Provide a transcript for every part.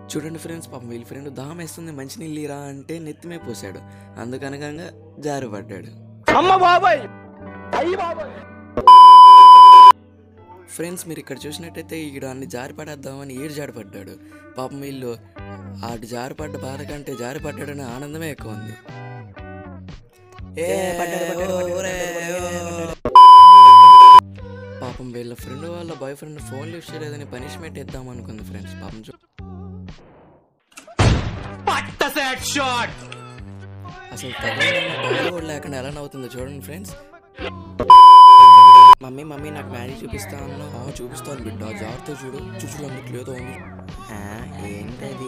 చూడండి ఫ్రెండ్స్ పాపం వీళ్ళ ఫ్రెండ్ దాహం వేస్తుంది మంచినీళ్ళు ఇరా అంటే నెత్తిమే పోసాడు అందుకనకంగా జారి పడ్డాడు ఫ్రెండ్స్ మీరు ఇక్కడ చూసినట్టయితే ఈడు అన్ని జారి పడేద్దామని ఏడు జారి పడ్డాడు పాపం వీళ్ళు ఆడు జారి పడ్డ బాధ కంటే జారి పడ్డాడనే ఆనందమే ఎక్కువ ఉంది ఏ పడ్డాడు, పడ్డాడు, పడ్డాడు, పాపం వీళ్ళ ఫ్రెండ్ వాళ్ళ బాయ్ ఫ్రెండ్ ఫోన్ లిఫ్ట్ చేయలేదని పనిష్మెంట్ ఇద్దాం అనుకుంది ఫ్రెండ్స్ పాపం చూ అసలు తగ్గ కూడా లేకుండా ఎలా నవ్వుతుందో చూడండి ఫ్రెండ్స్ మమ్మీ మమ్మీ నాకు మ్యాజిక్ చూపిస్తా అన్నా "ఆ, చూపిస్తాను బిడ్డ జాగ్రత్త చూడు చూచుడు అందుకు లేదో ఉంది "ఆ, ఏంటది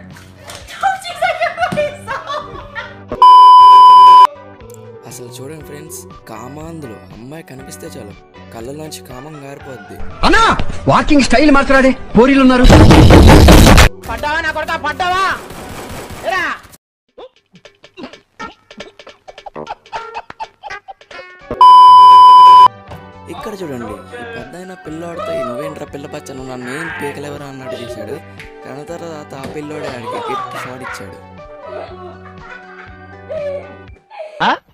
అసలు చూడండి ఫ్రెండ్స్ కామాంధులు అమ్మాయి కనిపిస్తే చాలు కళ్ళలోంచి కామం గారిపోద్ది అన్నా వాకింగ్ స్టైల్ మార్చరాదే పోరీలు ఉన్నారు ఇక్కడ చూడండి ఈ పెద్దయిన పిల్లోడితో "ఈ నువ్వేంట్రా పిల్ల పచ్చను నన్ను ఏం పీకలేవరా అన్నట్టు చేశాడు కానీ తర్వాత ఆ పిల్లోడే ఆడికి గిఫ్ట్ షాట్ ఇచ్చాడు